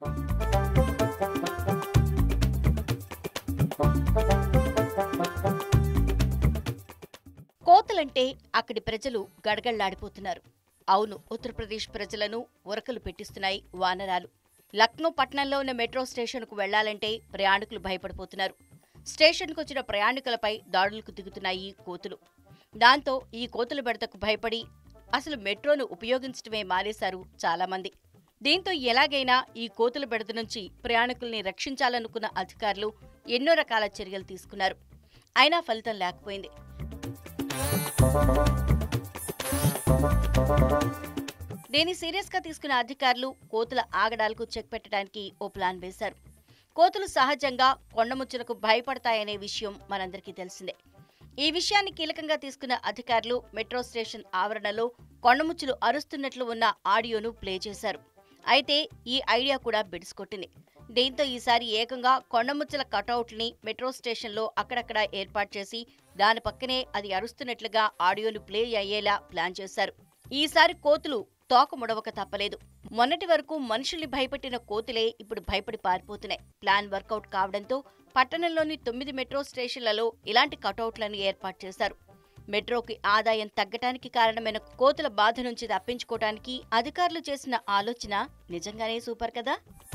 కోతలంటే అక్కడి ప్రజలు గడగళ్లాడిపోతున్నారు అవును ఉత్తరప్రదేశ్ ప్రజలను ఉరకలు పెట్టిస్తున్నాయి వానరాలు లక్నో పట్టణంలో ఉన్న మెట్రో స్టేషన్కు వెళ్లాలంటే ప్రయాణికులు భయపడిపోతున్నారు స్టేషన్కు వచ్చిన ప్రయాణికులపై దాడులకు దిగుతున్నాయి కోతులు దాంతో ఈ కోతుల బెడతకు భయపడి అసలు మెట్రోను ఉపయోగించడమే మానేశారు చాలామంది దీంతో ఎలాగైనా ఈ కోతుల బెడత నుంచి ప్రయాణికుల్ని రక్షించాలనుకున్న అధికారులు ఎన్నో రకాల చర్యలు తీసుకున్నారు అయినా ఫలితం లేకపోయింది దీన్ని సీరియస్ గా తీసుకున్న అధికారులు కోతుల ఆగడాలకు చెక్ పెట్టడానికి ఓ ప్లాన్ వేశారు కోతులు సహజంగా కొండముచ్చులకు భయపడతాయనే విషయం మనందరికీ తెలిసిందే ఈ విషయాన్ని కీలకంగా తీసుకున్న అధికారులు మెట్రో స్టేషన్ ఆవరణలో కొండముచ్చులు అరుస్తున్నట్లు ఉన్న ఆడియోను ప్లే చేశారు అయితే ఈ ఐడియా కూడా బెడిసికొట్టింది దీంతో ఈసారి ఏకంగా కొండముచ్చల కటౌట్ని మెట్రో స్టేషన్లో అక్కడక్కడ ఏర్పాటు చేసి దాని పక్కనే అది అరుస్తున్నట్లుగా ఆడియోను ప్లే అయ్యేలా ప్లాన్ చేశారు ఈసారి కోతులు తోక ముడవక తప్పలేదు మొన్నటి వరకు మనుషుల్ని భయపెట్టిన కోతులే ఇప్పుడు భయపడి పారిపోతున్నాయి ప్లాన్ వర్కౌట్ కావడంతో పట్టణంలోని తొమ్మిది మెట్రో స్టేషన్లలో ఇలాంటి కటౌట్లను ఏర్పాటు చేశారు మెట్రోకి ఆదాయం తగ్గటానికి కారణమైన కోతుల బాధ నుంచి తప్పించుకోవటానికి అధికారులు చేసిన ఆలోచన నిజంగానే సూపర్ కదా